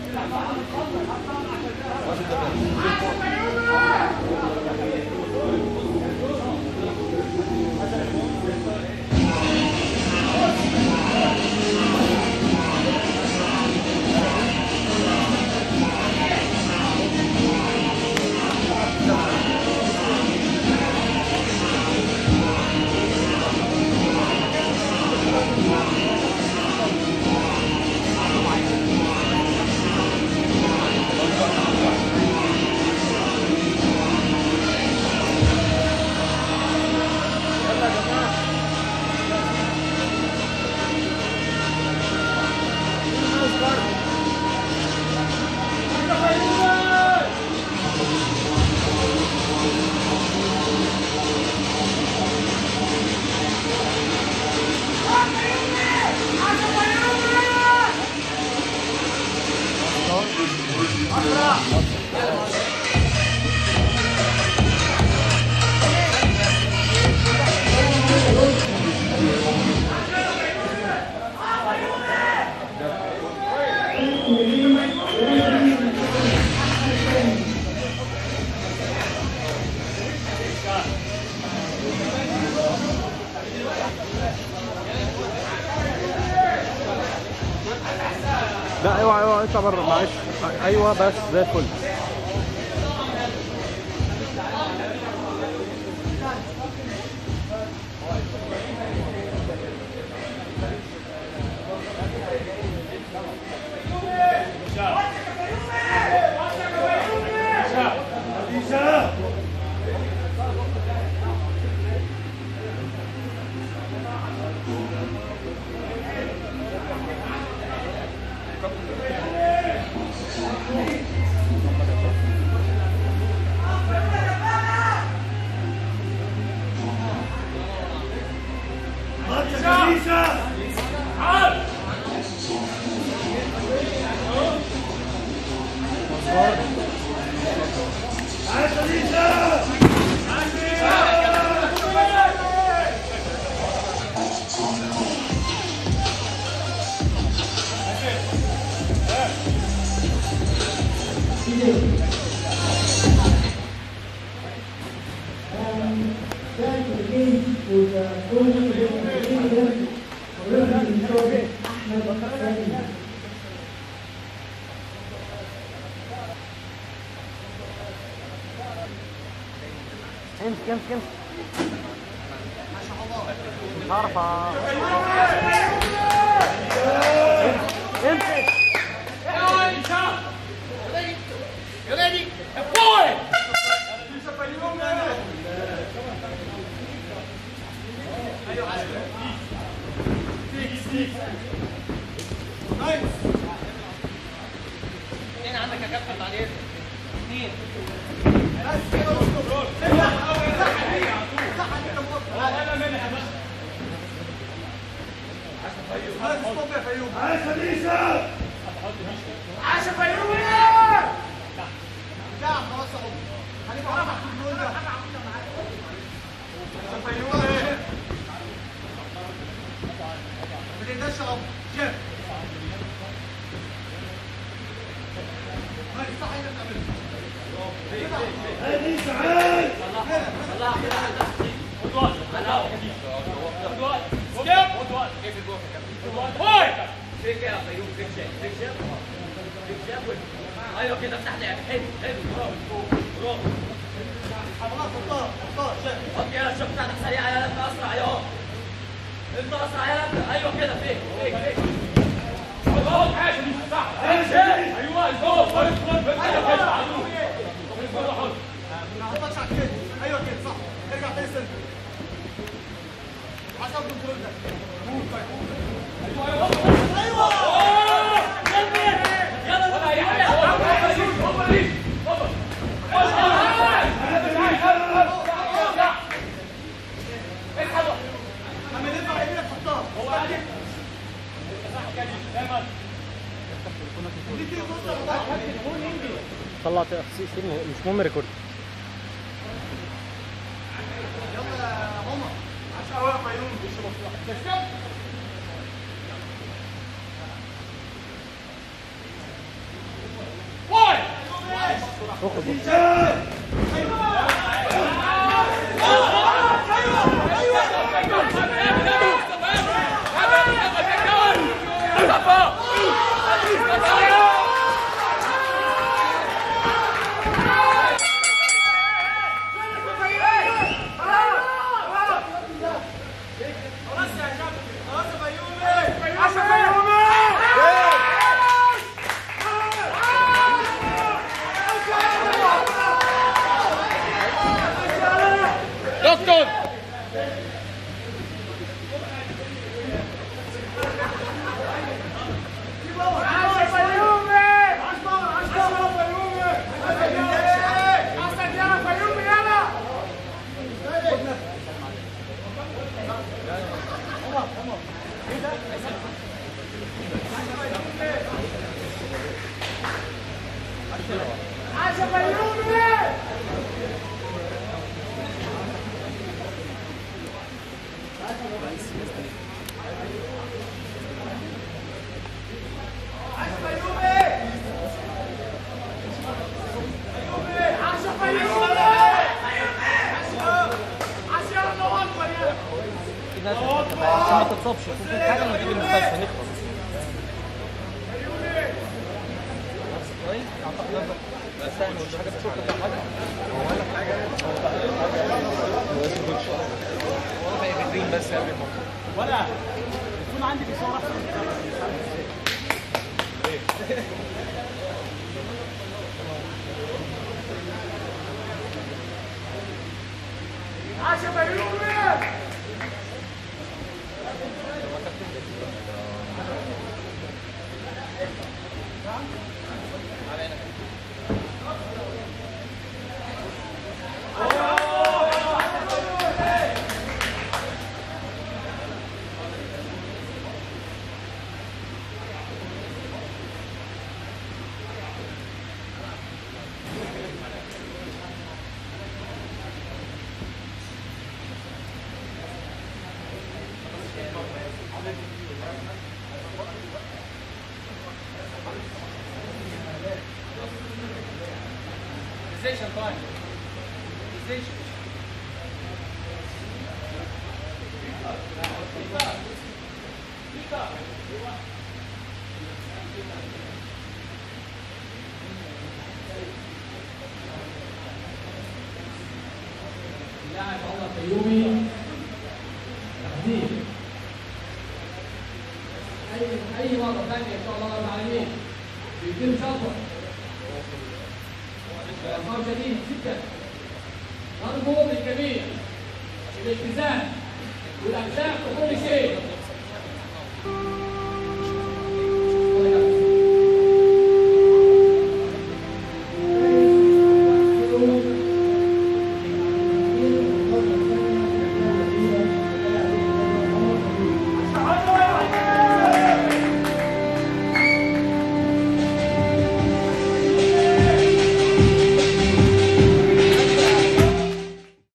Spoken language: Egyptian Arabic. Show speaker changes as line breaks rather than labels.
لا اوعى اوعى اطلع بره معلش ايوه بس زي الفل امسك امسك امسك ارفع امسك
ايوه كده افتح لعب حلو حلو برافو برافو اوكي يا الشوط بتاعتك سريعه يا انت اسرع يا انت اسرع يا انت ايوه كده فيك فيك فيك اهو حاجه دي صح ايوه الجول ادخل ايوه كده عدو
ايوه كده صح ارجع تاني سنتر حسب الكنترول ده
يلا ولا اي حاجه هوبا دي هوبا دي هوبا
اما نرفع ايدينا تحطها
هو عادي
دي كده نقطه بتاعت
طلعت سيب مش مهم ريكورد
يلا يا ماما عشان اول فيوم بيشرب مصلحه
دكتور عشان ما تتصابش ممكن حاجه نجيب المستشفى نخلص كويس اعتقد ده بس يعني مش حاجه بتشوف ولا حاجه هو ولا حاجه هو اسمه كوتش هو بقى فاكرين بس قبل الموضوع
ولا يكون عندي بيصور احسن من كده.
Position time. Position. لاعب الله الفيومي تحديد اي اي مره ثانيه ان شاء الله رب العالمين بيتم شطر بإخفاق شديد جدا نرجو من الجميع الالتزام والامساك بكل شيء